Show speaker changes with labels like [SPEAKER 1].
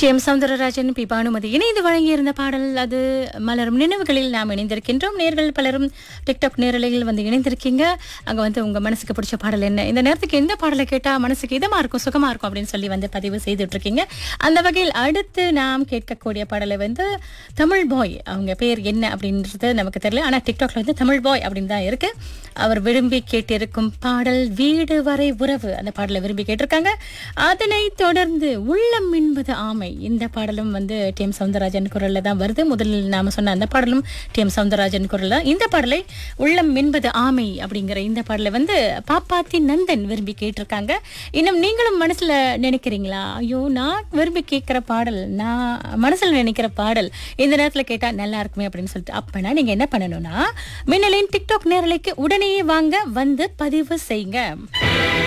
[SPEAKER 1] D M Soundararajan P Bhanumathi இணைந்து வழங்கியிருந்த பாடல் அது மலரும் நினைவுகளில் நாம் இணைந்திருக்கின்றோம் நேர்கள் பலரும் டிக்டாக் நேரலையில் வந்து இணைந்திருக்கீங்க அங்க வந்து உங்க மனசுக்கு பிடிச்ச பாடல் என்ன இந்த நேரத்துக்கு எந்த பாடலை கேட்டா மனசுக்கு இதமா இருக்கும் சுகமா இருக்கும் அப்படின்னு சொல்லி வந்து பதிவு செய்துட்டு இருக்கீங்க அந்த வகையில் அடுத்து நாம் கேட்கக்கூடிய பாடலை வந்து தமிழ் பாய் அவங்க பேர் என்ன அப்படின்றது நமக்கு தெரியல ஆனா டிக்டாக்ல வந்து தமிழ் பாய் அப்படின்னு தான் இருக்கு அவர் விரும்பி கேட்டிருக்கும் பாடல் வீடு வரை உறவு அந்த பாடலை விரும்பி கேட்டிருக்காங்க அதனை தொடர்ந்து உள்ளம் என்பது ஆமை இந்த பாடலும் வந்து டி எம் சவுந்தரராஜன் குரல்ல தான் வருது முதலில் நாம சொன்ன அந்த பாடலும் டி எம் சவுந்தரராஜன் குரல்ல இந்த பாடலை உள்ளம் என்பது ஆமை அப்படிங்கிற இந்த பாடலை வந்து பாப்பாத்தி நந்தன் விரும்பி கேட்டிருக்காங்க இன்னும் நீங்களும் மனசுல நினைக்கிறீங்களா ஐயோ நான் விரும்பி கேட்கிற பாடல் நான் மனசுல நினைக்கிற பாடல் இந்த நேரத்துல கேட்டா நல்லா இருக்குமே அப்படின்னு சொல்லிட்டு அப்பனா நீங்க என்ன பண்ணணும்னா மின்னலின் டிக்டாக் நேரலைக்கு உடனே வாங்க வந்து பதிவு செய்யுங்க